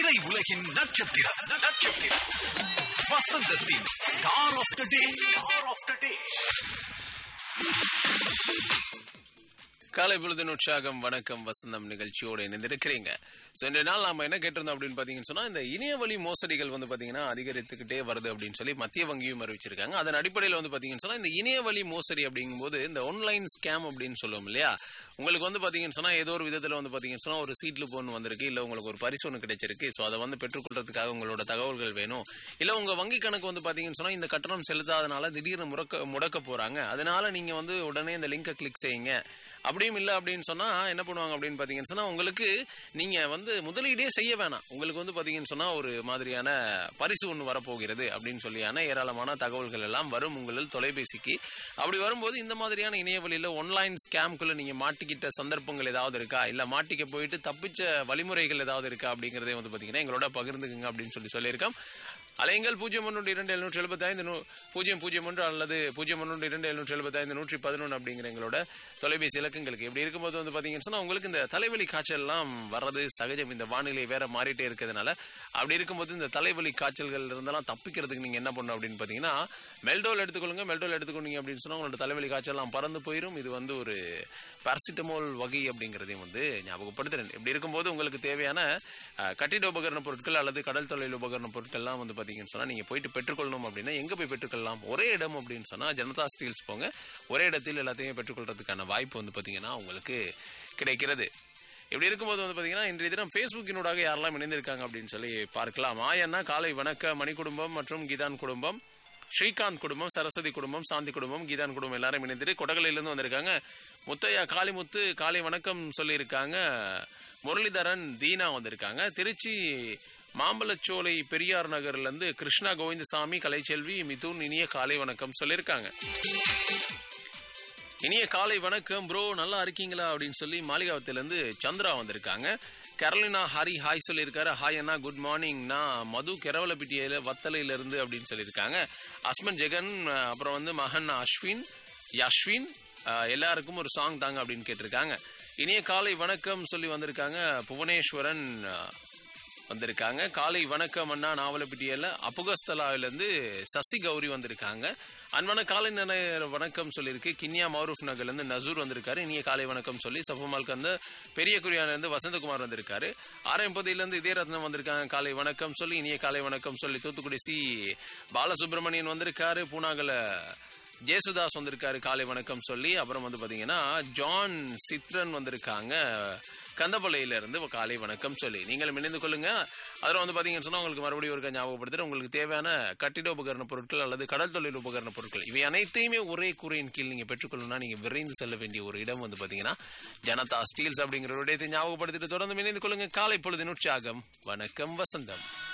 திரை உலகின் நட்சத்திரம் நட்சத்திரம் வசந்தத்தின் star of the day star of the day காலை பொழுதின் உற்சாகம் வணக்கம் வசந்தம் நிகழ்ச்சியோடு இணைந்திருக்கிறீங்க ஸோ இன்றைய நாள் நாம என்ன கேட்டிருந்தோம் அப்படின்னு பார்த்தீங்கன்னு சொன்னா இந்த இணைய வழி மோசடிகள் வந்து பார்த்தீங்கன்னா அதிகரித்துக்கிட்டே வருது அப்படின்னு சொல்லி மத்திய வங்கியும் அறிவிச்சிருக்காங்க அதன் அடிப்படையில் வந்து பார்த்தீங்கன்னு சொன்னா இந்த இணைய வழி மோசடி அப்படிங்கும்போது இந்த ஆன்லைன் ஸ்கேம் அப்படின்னு சொல்லுவோம் இல்லையா உங்களுக்கு வந்து பார்த்தீங்கன்னு சொன்னா ஏதோ ஒரு விதத்தில் வந்து பார்த்தீங்கன்னு சொன்னா ஒரு சீட்ல ஒன்று வந்திருக்கு இல்லை உங்களுக்கு ஒரு பரிசு ஒன்று கிடைச்சிருக்கு ஸோ அதை வந்து பெற்றுக்கொள்றதுக்காக உங்களோட தகவல்கள் வேணும் இல்லை உங்க வங்கி கணக்கு வந்து பார்த்தீங்கன்னு சொன்னா இந்த கட்டணம் செலுத்தாதனால திடீர்னு முடக்க முடக்க போறாங்க அதனால நீங்க வந்து உடனே இந்த லிங்கை கிளிக் செய்யுங்க அப்படியும் இல்லை அப்படின்னு சொன்னா என்ன பண்ணுவாங்க அப்படின்னு பார்த்தீங்கன்னு சொன்னா உங்களுக்கு நீங்க வந்து முதலீடே செய்ய வேணாம் உங்களுக்கு வந்து பார்த்தீங்கன்னு சொன்னா ஒரு மாதிரியான பரிசு ஒன்று வரப்போகிறது அப்படின்னு சொல்லியான ஏராளமான தகவல்கள் எல்லாம் வரும் உங்களில் தொலைபேசிக்கு அப்படி வரும்போது இந்த மாதிரியான இணையவழியில் ஒன்லைன் ஸ்கேம்குள்ள நீங்க மாட்டிக்கிட்ட சந்தர்ப்பங்கள் ஏதாவது இருக்கா இல்லை மாட்டிக்க போயிட்டு தப்பிச்ச வழிமுறைகள் ஏதாவது இருக்கா அப்படிங்கிறதே வந்து பார்த்தீங்கன்னா எங்களோட பகிர்ந்துக்குங்க அப்படின்னு சொல்லி சொல்லியிருக்கோம் அலைங்கள் பூஜ்ஜியம் ஒன்று இரண்டு எழுநூற்றி எழுபத்தைந்து நூ பூஜ்ஜியம் பூஜ்ஜியம் ஒன்று அல்லது பூஜ்ஜியம் ஒன்று இரண்டு எழுநூற்றி எழுபத்தைந்து நூற்றி பதினொன்று அப்படிங்கிற எங்களோட தொலைபேசி இலக்கங்களுக்கு எப்படி இருக்கும்போது வந்து பார்த்தீங்கன்னு சொன்னால் உங்களுக்கு இந்த தலைவலி காய்ச்சல்லாம் வர்றது சகஜம் இந்த வானிலை வேற மாறிட்டே இருக்கிறதுனால அப்படி இருக்கும்போது இந்த தலைவலி காய்ச்சல்கள் இருந்தெல்லாம் தப்பிக்கிறதுக்கு நீங்கள் என்ன பண்ணணும் அப்படின்னு பார்த்தீங்கன்னா மெல்டோல் எடுத்துக்கொள்ளுங்க மெல்டோல் எடுத்துக்கொண்டீங்க அப்படின்னு சொன்னால் உங்களோட தலைவலி காய்ச்சல்லாம் பறந்து போயிடும் இது வந்து ஒரு பாரசிட்டமோல் வகை அப்படிங்கிறதையும் வந்து ஞாபகப்படுத்துறேன் இப்படி இருக்கும்போது உங்களுக்கு தேவையான அஹ், கட்டிட உபகரண பொருட்கள் அல்லது கடல் தொழில் உபகரண பொருட்கள்லாம் வந்து பார்த்தீங்கன்னு சொன்னால் நீங்கள் போயிட்டு பெற்றுக்கொள்ளணும் அப்படின்னா எங்கே போய் பெற்றுக்கொள்ளலாம் ஒரே இடம் அப்படின்னு சொன்னால் ஜனதா ஸ்டீல்ஸ் போங்க ஒரே இடத்தில் எல்லாத்தையும் பெற்றுக்கொள்றதுக்கான வாய்ப்பு வந்து பார்த்தீங்கன்னா உங்களுக்கு கிடைக்கிறது இப்படி இருக்கும்போது வந்து பார்த்தீங்கன்னா இன்றைய தினம் ஃபேஸ்புக்கினூடாக யாரெல்லாம் இணைந்திருக்காங்க அப்படின்னு சொல்லி பார்க்கலாம் ஆயன்னா காலை வணக்க மணி குடும்பம் மற்றும் கீதான் குடும்பம் ஸ்ரீகாந்த் குடும்பம் சரஸ்வதி குடும்பம் சாந்தி குடும்பம் கீதான் குடும்பம் எல்லாரும் இணைந்துட்டு கொடகலையிலேருந்து வந்திருக்காங்க முத்தையா காளிமுத்து காலை வணக்கம் சொல்லியிருக்காங்க முரளிதரன் தீனா வந்திருக்காங்க திருச்சி மாம்பழச்சோலை பெரியார் நகர்லேருந்து கிருஷ்ணா கோவிந்தசாமி கலைச்செல்வி மிதுன் இனிய காலை வணக்கம் சொல்லியிருக்காங்க இனிய காலை வணக்கம் ப்ரோ நல்லா இருக்கீங்களா அப்படின்னு சொல்லி மாளிகாவத்திலேருந்து சந்திரா வந்திருக்காங்க கரலினா ஹரி ஹாய் சொல்லியிருக்காரு ஹாய் அண்ணா குட் மார்னிங் நான் மது கெரவலப்பிட்டியில வத்தலையிலேருந்து அப்படின்னு சொல்லியிருக்காங்க அஸ்மன் ஜெகன் அஹ், அப்புறம் வந்து மகன் அஸ்வின் யஸ்வின் அஹ், எல்லாருக்கும் ஒரு சாங் தாங்க அப்படின்னு கேட்டிருக்காங்க இனிய காலை வணக்கம் சொல்லி வந்திருக்காங்க புவனேஸ்வரன் அஹ், வந்திருக்காங்க காலை வணக்கம் அண்ணா நாவலப்பிட்டியில் அப்புகஸ்தலாவிலேருந்து சசி கௌரி வந்திருக்காங்க அன்பான காலை நேர வணக்கம் சொல்லியிருக்கு கின்யா மௌரூஃப் நகர்லேருந்து நசூர் வந்திருக்காரு இனிய காலை வணக்கம் சொல்லி சஃபமால்க்கு வந்து பெரிய குறியாலேருந்து வசந்தகுமார் வந்திருக்காரு ஆரம்பதியிலேருந்து இதே ரத்னம் வந்திருக்காங்க காலை வணக்கம் சொல்லி இனிய காலை வணக்கம் சொல்லி தூத்துக்குடி சி பாலசுப்ரமணியன் வந்திருக்காரு பூனாகல ஜேசுதாஸ் வந்திருக்காரு காலை வணக்கம் சொல்லி அப்புறம் வந்து பார்த்தீங்கன்னா ஜான் சித்ரன் வந்திருக்காங்க கந்தப்பள்ளியில இருந்து காலை வணக்கம் சொல்லி நீங்களும் இணைந்து கொள்ளுங்க அதில் வந்து பார்த்தீங்கன்னு சொன்னால் உங்களுக்கு மறுபடியும் ஒரு ஞாபகப்படுத்துகிறேன் உங்களுக்கு தேவையான கட்டிட உபகரண பொருட்கள் அல்லது கடல் தொழில் உபகரண பொருட்கள் இவை அனைத்தையுமே ஒரே கூரையின் கீழ் நீங்கள் பெற்றுக்கொள்ளணும்னா நீங்கள் விரைந்து செல்ல வேண்டிய ஒரு இடம் வந்து பார்த்தீங்கன்னா ஜனதா ஸ்டீல்ஸ் அப்படிங்கிற ஒரு இடத்தை ஞாபகப்படுத்திட்டு தொடர்ந்து இணைந்து கொள்ளுங்க காலை பொழுது உற்சாகம் வணக்கம் வசந்தம்